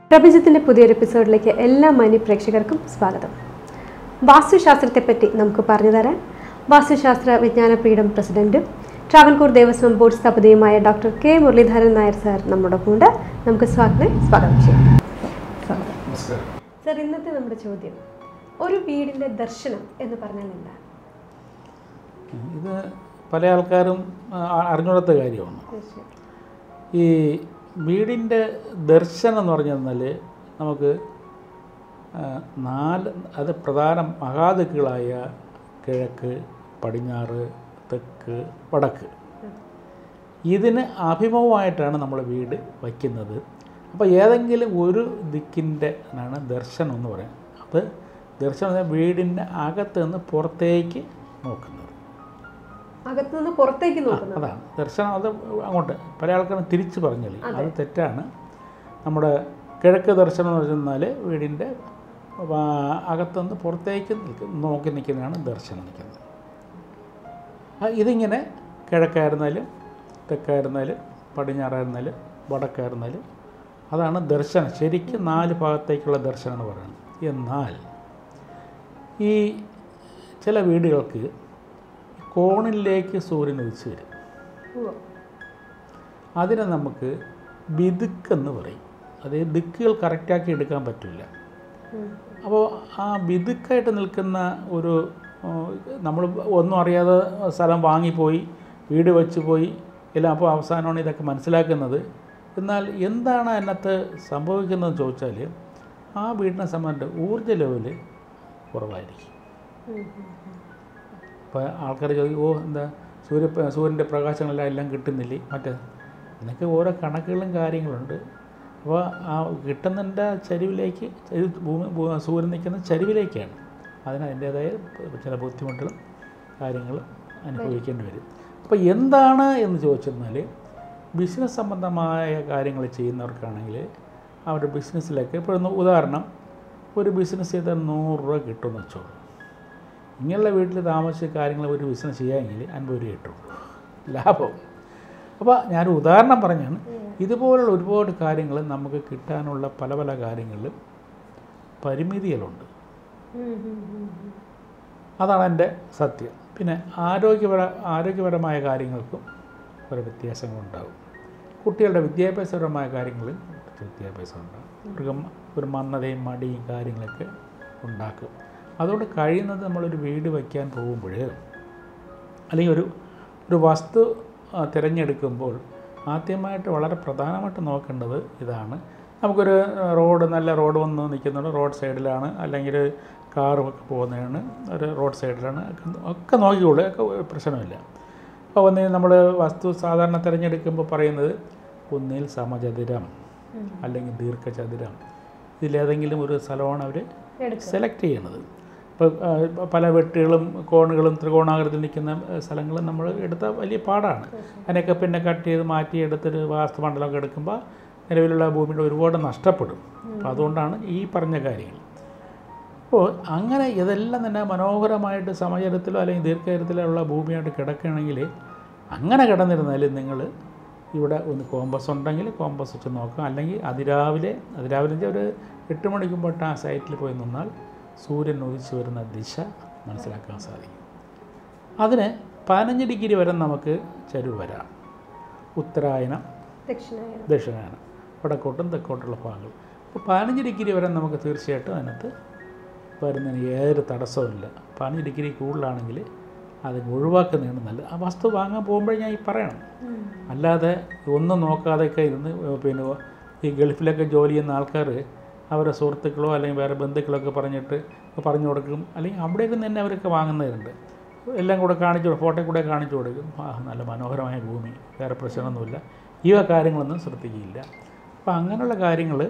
പ്രപഞ്ചത്തിൻ്റെ പുതിയൊരു എപ്പിസോഡിലേക്ക് എല്ലാ മാന്യ പ്രേക്ഷകർക്കും സ്വാഗതം വാസ്തുശാസ്ത്രത്തെപ്പറ്റി നമുക്ക് പറഞ്ഞു തരാൻ വാസ്തുശാസ്ത്ര വിജ്ഞാനപീഠം പ്രസിഡന്റും ട്രാവൻകൂർ ദേവസ്വം ബോർഡ് സ്ഥപതിയുമായ doctor K Muraleedharan Nair sir നമ്മോടൊപ്പം ഉണ്ട് നമുക്ക് സ്വാഗതം സ്വാഗതം ചെയ്യാം സ്വാഗതം നമസ്കാരം സാർ ഇന്നത്തെ നമ്മുടെ ചോദ്യം ഒരു വീടിൻ്റെ ദർശനം എന്ന് പറഞ്ഞാൽ എന്താ ഇത് പല ആൾക്കാരും ആ, അറിഞ്ഞൂടാത്ത കാര്യമാണ് ഈ വീടിൻ്റെ ദർശനം എന്ന് പറഞ്ഞു തന്നാൽ നമുക്ക് ആ, നാല് അത് പ്രധാന മഹാദിക്കുകളായ കിഴക്ക് പടിഞ്ഞാറ് തെക്ക് വടക്ക് ഇതിന് അഭിമുഖമായിട്ടാണ് നമ്മൾ വീട് വയ്ക്കുന്നത് അപ്പോൾ ഏതെങ്കിലും ഒരു ദിക്കിൻ്റെ ആണ് ദർശനം എന്ന് പറയാം അത് ദർശനം എന്ന് പറഞ്ഞാൽ വീടിൻ്റെ അകത്ത് നിന്ന് പുറത്തേക്ക് നോക്കുന്നത് അകത്തു നിന്ന് പുറത്തേക്ക് ആ, നോക്കുന്നത് അതാണ് ദർശനം അത് അങ്ങോട്ട് പല ആൾക്കാരും തിരിച്ച് പറഞ്ഞില്ലേ അത് തെറ്റാണ് നമ്മുടെ കിഴക്ക് ദർശനം എന്ന് പറഞ്ഞാൽ വീടിൻ്റെ വാ- അകത്തുനിന്ന് പുറത്തേക്ക് നിൽക്കും നോക്കി നിൽക്കുന്നതാണ് ദർശനം നിൽക്കുന്നത് ആ, ഇതിങ്ങനെ കിഴക്കായിരുന്നാലും തെക്കായിരുന്നാലും പടിഞ്ഞാറായിരുന്നാലും വടക്കായിരുന്നാലും അതാണ് ദർശനം ശരിക്കും നാല് ഭാഗത്തേക്കുള്ള ദർശനം എന്ന് പറയുന്നത് എന്നാൽ ഈ ചില വീടുകൾക്ക് കോണിലേക്ക് സൂര്യൻ ഉദിച്ചു വരും ഉവ്വ്. അതിനെ നമുക്ക് ബിതുക്കെന്ന് പറയും അത് ദിക്കുകൾ കറക്റ്റാക്കി എടുക്കാൻ പറ്റില്ല ഉം. അപ്പോൾ ആ ബിതുക്കായിട്ട് നിൽക്കുന്ന ഒരു നമ്മൾ ഒന്നും അറിയാതെ സ്ഥലം വാങ്ങിപ്പോയി വീട് വെച്ച് പോയി എല്ലാം അപ്പോൾ അവസാനമാണ് ഇതൊക്കെ മനസ്സിലാക്കുന്നത് എന്നാൽ എന്താണ് അതിനകത്ത് സംഭവിക്കുന്നതെന്ന് ചോദിച്ചാൽ ആ വീടിനെ സംബന്ധിച്ച് ഊർജ്ജ ലെവല് കുറവായിരിക്കും ഉം, ഉം, ഉം. അപ്പോൾ ആൾക്കാർ ചോദിക്കും ഓ എന്താ സൂര്യ സൂര്യൻ്റെ പ്രകാശങ്ങളെല്ലാം എല്ലാം കിട്ടുന്നില്ലേ മറ്റേ ഇതിനൊക്കെ ഓരോ കണക്കുകളും കാര്യങ്ങളുണ്ട് അപ്പോൾ ആ കിട്ടുന്നതിൻ്റെ ചരിവിലേക്ക് ഇത് ഭൂമി ഭൂ- സൂര്യൻ നിൽക്കുന്ന ചരിവിലേക്കാണ് അതിന് അതിൻ്റേതായ ചില ബുദ്ധിമുട്ടുകളും കാര്യങ്ങളും അനുഭവിക്കേണ്ടി വരും അപ്പോൾ എന്താണ് എന്ന് ചോദിച്ചെന്നാൽ ബിസിനസ് സംബന്ധമായ കാര്യങ്ങൾ ചെയ്യുന്നവർക്കാണെങ്കിൽ അവരുടെ ബിസിനസ്സിലൊക്കെ ഇപ്പോൾ ഒന്ന് ഉദാഹരണം ഒരു ബിസിനസ് ചെയ്താൽ നൂറ് രൂപ കിട്ടുമെന്ന് വെച്ചോളൂ ഇങ്ങനെയുള്ള വീട്ടിൽ താമസിച്ച് കാര്യങ്ങൾ ഒരു ബിസിനസ് ചെയ്യാമെങ്കിൽ അൻപത് രൂപ കിട്ടുള്ളൂ ലാഭം അപ്പോൾ ഞാനൊരു ഉദാഹരണം പറഞ്ഞാണ് ഇതുപോലുള്ള ഒരുപാട് കാര്യങ്ങൾ നമുക്ക് കിട്ടാനുള്ള പല പല കാര്യങ്ങളിലും പരിമിതികളുണ്ട് ഉം, ഉം, ഉം, ഉം. അതാണ് എൻ്റെ സത്യം പിന്നെ ആരോഗ്യപര ആരോഗ്യപരമായ കാര്യങ്ങൾക്കും ഒരു വ്യത്യാസങ്ങളുണ്ടാകും കുട്ടികളുടെ വിദ്യാഭ്യാസപരമായ കാര്യങ്ങളിൽ കുറച്ച് വ്യത്യാഭ്യാസം ഉണ്ടാകും അവർക്ക് മ- ഒരു മന്ദതയും മടിയും കാര്യങ്ങളൊക്കെ ഉണ്ടാക്കും അതുകൊണ്ട് കഴിയുന്നത് നമ്മളൊരു വീട് വയ്ക്കാൻ പോകുമ്പോൾ അല്ലെങ്കിൽ ഒരു ഒരു വസ്തു ആ, തിരഞ്ഞെടുക്കുമ്പോൾ ആദ്യമായിട്ട് വളരെ പ്രധാനമായിട്ട് നോക്കേണ്ടത് ഇതാണ് നമുക്കൊരു ആ, റോഡ് നല്ല റോഡ് വന്ന് നിൽക്കുന്നുണ്ട് റോഡ് സൈഡിലാണ് അല്ലെങ്കിൽ കാറും ഒക്കെ പോകുന്നതാണ് ഒരു റോഡ് സൈഡിലാണ് ഒക്കെ- ഒക്കെ നോക്കിക്കോളൂ ഒക്കെ ഒരു പ്രശ്നമില്ല അപ്പോൾ ഒന്ന് നമ്മൾ വസ്തു സാധാരണ തിരഞ്ഞെടുക്കുമ്പോൾ പറയുന്നത് ഒന്നിൽ സമചതുരം അല്ലെങ്കിൽ ദീർഘചതുരം ഇതിലേതെങ്കിലും ഒരു സ്ഥലമാണ് അവർ എടുക്കുക സെലക്ട് ചെയ്യണത് ഇപ്പോൾ ആ, പല വെട്ടുകളും കോണുകളും ത്രികോണാകൃതിയിൽ നിൽക്കുന്ന സ്ഥലങ്ങൾ നമ്മൾ എടുത്താൽ വലിയ പാടാണ് അതിനൊക്കെ പിന്നെ കട്ട് ചെയ്ത് മാറ്റി എടുത്തൊരു വാസ്തുമണ്ഡലമൊക്കെ എടുക്കുമ്പോൾ നിലവിലുള്ള ഭൂമിയുടെ ഒരുപാട് നഷ്ടപ്പെടും അപ്പോൾ അതുകൊണ്ടാണ് ഈ പറഞ്ഞ കാര്യങ്ങൾ അപ്പോൾ അങ്ങനെ ഇതെല്ലാം തന്നെ മനോഹരമായിട്ട് സമചരത്തിലോ അല്ലെങ്കിൽ ദീർഘചരത്തിലോ ഉള്ള ഭൂമിയായിട്ട് കിടക്കുകയാണെങ്കിൽ അങ്ങനെ കിടന്നിരുന്നാൽ നിങ്ങൾ ഇവിടെ ഒന്ന് കോമ്പസ് ഉണ്ടെങ്കിൽ കോമ്പസ് വെച്ച് നോക്കാം അല്ലെങ്കിൽ അതിരാവിലെ അതിരാവിലെ എന്ന് വെച്ചാൽ ഒരു എട്ട് മണിക്ക് മുമ്പോട്ട് ആ സൈറ്റിൽ പോയി നിന്നാൽ സൂര്യൻ ഉദിച്ചു വരുന്ന ദിശ മനസ്സിലാക്കാൻ സാധിക്കും അതിന് പതിനഞ്ച് ഡിഗ്രി വരെ നമുക്ക് ചരിവ് വരാം ഉത്തരായനം ദക്ഷിണായനം ദക്ഷിണായനം വടക്കോട്ടും തെക്കോട്ടുള്ള ഭാഗങ്ങൾ അപ്പോൾ പതിനഞ്ച് ഡിഗ്രി വരെ നമുക്ക് തീർച്ചയായിട്ടും അതിനകത്ത് വരുന്നതിന് ഏതൊരു തടസ്സവുമില്ല പതിനഞ്ച് ഡിഗ്രി കൂടുതലാണെങ്കിൽ അത് ഒഴിവാക്കുന്നതാണ് നല്ലത് ആ വസ്തു വാങ്ങാൻ പോകുമ്പോഴേ ഞാൻ ഈ പറയണം ഉം. അല്ലാതെ ഒന്നും നോക്കാതെയൊക്കെ ഇരുന്ന് പിന്നെ ഈ ഗൾഫിലൊക്കെ ജോലി ചെയ്യുന്ന ആൾക്കാർ അവരുടെ സുഹൃത്തുക്കളോ അല്ലെങ്കിൽ വേറെ ബന്ധുക്കളൊക്കെ പറഞ്ഞിട്ട് പറഞ്ഞു കൊടുക്കും അല്ലെങ്കിൽ അവിടെ ഇരുന്ന് തന്നെ അവരൊക്കെ വാങ്ങുന്നവരുണ്ട് എല്ലാം കൂടെ കാണിച്ചു കൊടുക്കും ഫോട്ടോ കൂടെ കാണിച്ചു കൊടുക്കും ആ നല്ല മനോഹരമായ ഭൂമി വേറെ പ്രശ്നമൊന്നുമില്ല ഈ വക കാര്യങ്ങളൊന്നും ശ്രദ്ധിക്കുകയില്ല അപ്പോൾ അങ്ങനെയുള്ള കാര്യങ്ങൾ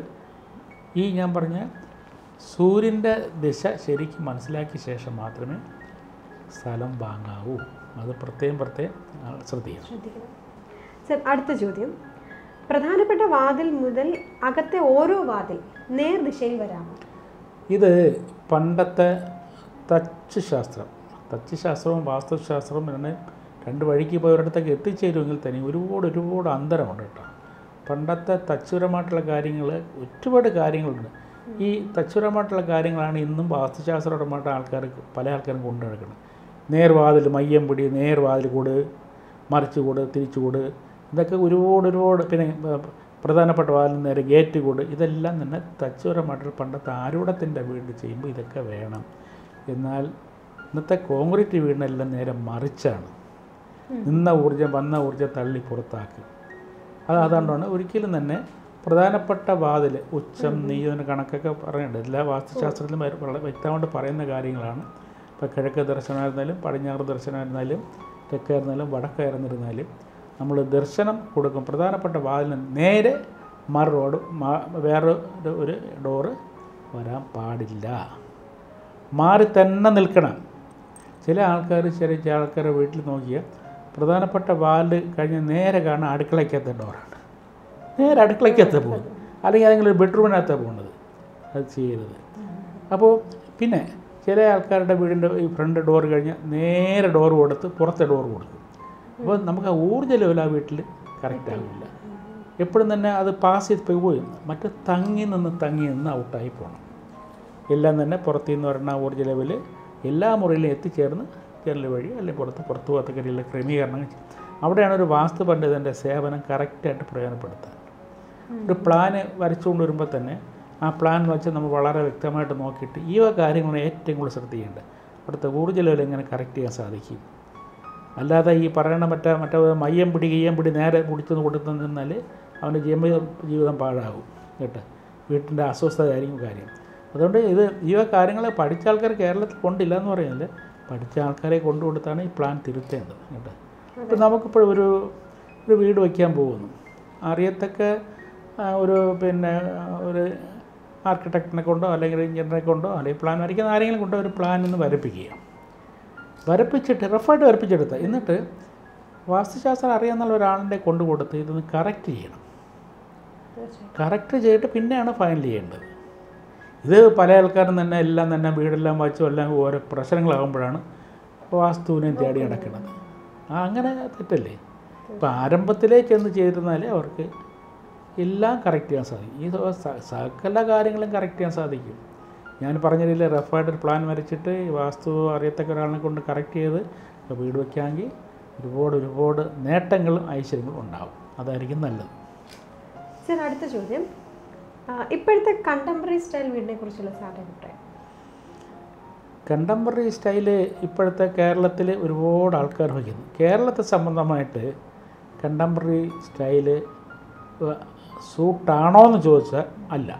ഈ ഞാൻ പറഞ്ഞ സൂര്യൻ്റെ ദിശ ശരിക്കും മനസ്സിലാക്കിയ ശേഷം മാത്രമേ സ്ഥലം വാങ്ങാവൂ അത് പ്രത്യേകം പ്രത്യേകം ആ, ശ്രദ്ധിക്കണം ശ്രദ്ധിക്കണം സർ അടുത്ത ചോദ്യം പ്രധാനപ്പെട്ട വാതിൽ മുതൽ അകത്തെ ഓരോ വാതിൽ നേർദിശയിൽ വരാമോ ഇത് പണ്ടത്തെ തച്ച് ശാസ്ത്രം തച്ച് ശാസ്ത്രവും വാസ്തുശാസ്ത്രവും പിന്നെ രണ്ട് വഴിക്ക് പോയവരിടത്തൊക്കെ എത്തിച്ചേരുമെങ്കിൽ തന്നെ ഒരുപാട് ഒരുപാട് അന്തരമുണ്ട് കേട്ടോ പണ്ടത്തെ തച്ചുരമായിട്ടുള്ള കാര്യങ്ങൾ ഒരുപാട് കാര്യങ്ങളുണ്ട് ഈ തച്ചുരമായിട്ടുള്ള കാര്യങ്ങളാണ് ഇന്നും വാസ്തുശാസ്ത്രപരമായിട്ട് ആൾക്കാർക്ക് പല ആൾക്കാരും കൊണ്ടു നടക്കുന്നത് നേർവാതിൽ മയ്യം പിടി നേർവാതിൽ കൂട് മറിച്ച് കൂട് തിരിച്ചു കൂട് ഇതൊക്കെ ഒരുപാട് ഒരുപാട് പിന്നെ ഏർ, പ്രധാനപ്പെട്ട വാതിൽ നേരെ ഗേറ്റ് കൂട് ഇതെല്ലാം തന്നെ തച്ചുരമായിട്ടുള്ള പണ്ടത്തെ ആരൂഢത്തിൻ്റെ വീട് ചെയ്യുമ്പോൾ ഇതൊക്കെ വേണം എന്നാൽ ഇന്നത്തെ കോൺക്രീറ്റ് വീടിനെല്ലാം നേരെ മറിച്ചാണ് നിന്ന ഊർജ്ജം വന്ന ഊർജ്ജം തള്ളി പുറത്താക്കി അത് അതുകൊണ്ടാണ് ഒരിക്കലും തന്നെ പ്രധാനപ്പെട്ട വാതിൽ ഉച്ചം നീതിന് കണക്കൊക്കെ പറയുന്നുണ്ട് എല്ലാ വാസ്തുശാസ്ത്രത്തിലും വര- വളരെ വ്യക്തമായിട്ട് പറയുന്ന കാര്യങ്ങളാണ് ഇപ്പോൾ കിഴക്ക് ദർശനമായിരുന്നാലും പടിഞ്ഞാറ് ദർശനമായിരുന്നാലും തെക്കായിരുന്നാലും വടക്കായിരുന്നിരുന്നാലും നമ്മൾ ദർശനം കൊടുക്കും പ്രധാനപ്പെട്ട വാതിലിന് നേരെ മറു റോഡ് മാ- വേറെ ഒരു- ഒരു ഡോറ് വരാൻ പാടില്ല മാറി തന്നെ നിൽക്കണം ചില ആൾക്കാർ ചെറിയ ചില ആൾക്കാരുടെ വീട്ടിൽ നോക്കിയാൽ പ്രധാനപ്പെട്ട വാല് കഴിഞ്ഞ് നേരെ കാണുന്ന അടുക്കളയ്ക്കകത്തെ ഡോറാണ് നേരെ അടുക്കളയ്ക്കകത്ത് പോകുന്നത് അല്ലെങ്കിൽ ഏതെങ്കിലും ഒരു ബെഡ്റൂമിനകത്ത് പോകുന്നത് അത് ചെയ്യരുത് അപ്പോൾ പിന്നെ ചില ആൾക്കാരുടെ വീടിൻ്റെ ഈ ഫ്രണ്ട് ഡോർ കഴിഞ്ഞ് നേരെ ഡോർ കൊടുത്ത് പുറത്തെ ഡോർ കൊടുക്കും അപ്പോൾ നമുക്ക് ആ ഊർജ്ജ ലെവൽ ആ വീട്ടിൽ കറക്റ്റ് ആകില്ല എപ്പോഴും തന്നെ അത് പാസ് ചെയ്ത് പോയി മറ്റേ തങ്ങി നിന്ന് തങ്ങി നിന്ന് ഔട്ടായി പോകണം എല്ലാം തന്നെ പുറത്തു നിന്ന് വരുന്ന ഊർജ്ജ ലെവൽ എല്ലാ മുറിയിലും എത്തിച്ചേർന്ന് ജനൽ വഴി അല്ലെങ്കിൽ പുറത്ത് പുറത്തു പോകാത്ത കാര്യമുള്ള ക്രമീകരണങ്ങൾ ചെയ്യും. അവിടെയാണ് ഒരു വാസ്തു പണ്ഡിതൻ്റെ സേവനം കറക്റ്റായിട്ട് പ്രയോജനപ്പെടുത്താൻ ഒരു പ്ലാന് വരച്ചുകൊണ്ട് വരുമ്പോൾ തന്നെ ആ പ്ലാൻ വെച്ച് നമ്മൾ വളരെ വ്യക്തമായിട്ട് നോക്കിയിട്ട് ഈ വക കാര്യങ്ങളാണ് ഏറ്റവും കൂടുതൽ ശ്രദ്ധിക്കേണ്ടത് അവിടുത്തെ ഊർജ്ജ ലെവൽ എങ്ങനെ കറക്റ്റ് ചെയ്യാൻ സാധിക്കും അല്ലാതെ ഈ പറയണ മറ്റേ മറ്റേ മയ്യം പിടി കയ്യം പിടി നേരെ പിടിച്ചെന്ന് കൊടുത്തു നിന്നാൽ അവൻ്റെ ജീവിതം ജീവിതം പാഴാകും കേട്ടോ വീട്ടിൻ്റെ അസ്വസ്ഥതയായിരിക്കും കാര്യം അതുകൊണ്ട് ഇത് ഈ വക കാര്യങ്ങൾ പഠിച്ച ആൾക്കാർ കേരളത്തിൽ കൊണ്ടില്ല എന്ന് പറയുന്നില്ല പഠിച്ച ആൾക്കാരെ കൊണ്ടുകൊടുത്താണ് ഈ പ്ലാൻ തിരുത്തേണ്ടത് കേട്ടോ ഇപ്പം നമുക്കിപ്പോൾ ഒരു ഒരു വീട് വയ്ക്കാൻ പോകുന്നു അറിയത്തക്ക ആ, ഒരു പിന്നെ ആ, ഒരു ആർക്കിടെക്റ്റിനെ കൊണ്ടോ അല്ലെങ്കിൽ എഞ്ചിനീയറിനെ കൊണ്ടോ അല്ലെങ്കിൽ പ്ലാൻ വരയ്ക്കുന്ന ആരെങ്കിലും കൊണ്ടോ ഒരു പ്ലാൻ ഒന്ന് വരപ്പിക്കുക വരപ്പിച്ചിട്ട് റഫായിട്ട് വരപ്പിച്ചെടുത്ത് എന്നിട്ട് വാസ്തുശാസ്ത്രം അറിയാവുന്ന ഒരാളിൻ്റെ കൊണ്ടു കൊടുത്ത് ഇതൊന്ന് കറക്റ്റ് ചെയ്യണം കറക്റ്റ് ചെയ്തിട്ട് പിന്നെയാണ് ഫൈനൽ ചെയ്യേണ്ടത് ഇത് പല ആൾക്കാരും തന്നെ എല്ലാം തന്നെ വീടെല്ലാം വച്ചും എല്ലാം ഓരോ പ്രശ്നങ്ങളാകുമ്പോഴാണ് വാസ്തുവിനെ തേടി നടക്കുന്നത് ആ അങ്ങനെ തെറ്റല്ലേ ഇപ്പം ആരംഭത്തിലേ ചെന്ന് ചെയ്തിരുന്നാൽ അവർക്ക് എല്ലാം കറക്റ്റ് ചെയ്യാൻ സാധിക്കും ഈ സ- സ- സകല കാര്യങ്ങളും കറക്റ്റ് ചെയ്യാൻ സാധിക്കും ഞാൻ പറഞ്ഞതിൽ റഫായിട്ടൊരു പ്ലാൻ വരച്ചിട്ട് ഈ വാസ്തു അറിയത്തക്ക ഒരാളിനെ കൊണ്ട് കറക്റ്റ് ചെയ്ത് ഇപ്പോൾ വീട് വയ്ക്കാമെങ്കിൽ ഒരുപാട് ഒരുപാട് നേട്ടങ്ങളും ഐശ്വര്യങ്ങളും ഉണ്ടാവും അതായിരിക്കും നല്ലത് സർ അടുത്ത ചോദ്യം ആ, ഇപ്പോഴത്തെ കണ്ടംപററി സ്റ്റൈൽ വീടിനെ കുറിച്ചുള്ള സാറിൻ്റെ അഭിപ്രായം കണ്ടംപററി സ്റ്റൈല് ഇപ്പോഴത്തെ കേരളത്തിൽ ഒരുപാട് ആൾക്കാർ വയ്ക്കുന്നു കേരളത്തെ സംബന്ധമായിട്ട് കണ്ടംപററി സ്റ്റൈല് സൂട്ടാണോ എന്ന് ചോദിച്ചാൽ അല്ല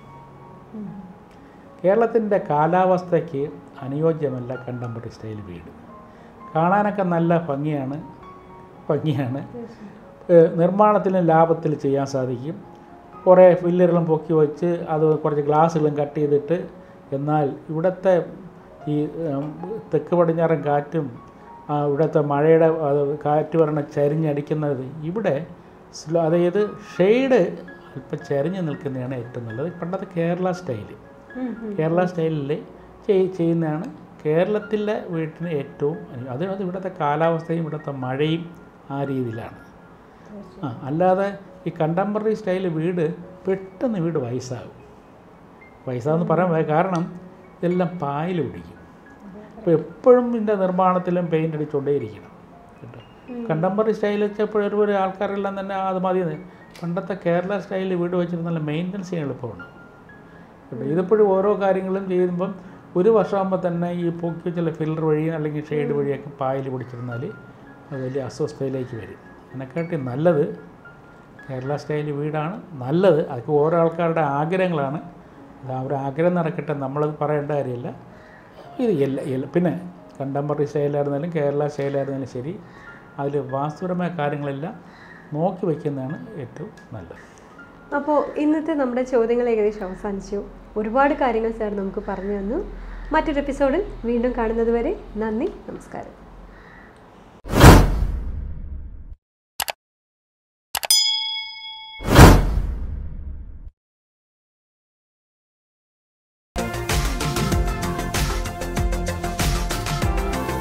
കേരളത്തിൻ്റെ കാലാവസ്ഥയ്ക്ക് അനുയോജ്യമല്ല കണ്ടംപററി സ്റ്റൈൽ വീട് കാണാനൊക്കെ നല്ല ഭംഗിയാണ് ഭംഗിയാണ് ഏഹ് നിർമ്മാണത്തിലും ലാഭത്തിൽ ചെയ്യാൻ സാധിക്കും കുറേ ഫില്ലറുകളും പൊക്കി വെച്ച് അത് കുറച്ച് ഗ്ലാസ്സുകളും കട്ട് ചെയ്തിട്ട് എന്നാൽ ഇവിടുത്തെ ഈ ഉം, തെക്ക് പടിഞ്ഞാറൻ കാറ്റും ആ, ഇവിടുത്തെ മഴയുടെ അത് കാറ്റ് വരണ ചരിഞ്ഞടിക്കുന്നത് ഇവിടെ സ്ലോ അതായത് ഷെയ്ഡ് അല്പം ചരിഞ്ഞ് നിൽക്കുന്നതാണ് ഏറ്റവും നല്ലത് പണ്ടത്തെ കേരള സ്റ്റൈല് കേരള സ്റ്റൈലിൽ ചെയ് ചെയ്യുന്നതാണ് കേരളത്തിലെ വീട്ടിന് ഏറ്റവും അനു- അത് അത് ഇവിടുത്തെ കാലാവസ്ഥയും ഇവിടുത്തെ മഴയും ആ രീതിയിലാണ് ആ അല്ലാതെ ഈ കണ്ടംപററി സ്റ്റൈൽ വീട് പെട്ടെന്ന് വീട് വയസ്സാകും വയസ്സാന്ന് പറയാൻ വേ- കാരണം ഇതെല്ലാം പായൽ പിടിക്കും അപ്പോൾ എപ്പോഴും ഇതിൻ്റെ നിർമ്മാണത്തിലും പെയിൻ്റ് അടിച്ചുകൊണ്ടേയിരിക്കണം കേട്ടോ കണ്ടംപററി സ്റ്റൈൽ വെച്ചപ്പോൾ ഒരു ഒരു ആൾക്കാരെല്ലാം തന്നെ അത് മതി പണ്ടത്തെ കേരള സ്റ്റൈലിൽ വീട് വെച്ചിട്ട് നല്ല മെയിൻ്റനൻസ് ചെയ്യാൻ എളുപ്പമാണ് കേട്ടോ ഇതിപ്പോഴും ഓരോ കാര്യങ്ങളും ചെയ്യുമ്പം ഒരു വർഷമാകുമ്പോൾ തന്നെ ഈ പൊക്കി ചില ഫിൽറ്റർ വഴി അല്ലെങ്കിൽ ഷെയ്ഡ് വഴിയൊക്കെ പായൽ പിടിച്ചിരുന്നാൽ അത് വലിയ അസ്വസ്ഥതയിലേക്ക് വരും അതിനെക്കാട്ടി നല്ലത് കേരള സ്റ്റൈൽ വീടാണ് നല്ലത് അതൊക്കെ ഓരോ ആൾക്കാരുടെ ആഗ്രഹങ്ങളാണ് അത് അവരുടെ ആഗ്രഹം നടക്കട്ടെ നമ്മളത് പറയേണ്ട കാര്യമില്ല ഇത് എല്ലാ എല്ലാ പിന്നെ കണ്ടംപററി സ്റ്റൈലായിരുന്നാലും കേരള സ്റ്റൈലായിരുന്നാലും ശരി അതിൽ വാസ്തുപരമായ കാര്യങ്ങളെല്ലാം നോക്കി വയ്ക്കുന്നതാണ് ഏറ്റവും നല്ലത് അപ്പോൾ ഇന്നത്തെ നമ്മുടെ ചോദ്യങ്ങൾ ഏകദേശം അവസാനിച്ചു ഒരുപാട് കാര്യങ്ങൾ സാർ നമുക്ക് പറഞ്ഞു തന്നു മറ്റൊരു എപ്പിസോഡിൽ വീണ്ടും കാണുന്നത് വരെ നന്ദി നമസ്കാരം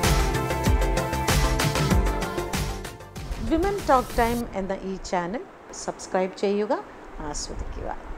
വിമൻ ടോക്ക് ടൈം എന്ന ഈ ചാനൽ സബ്സ്ക്രൈബ് ചെയ്യുക ആസ്വദിക്കുക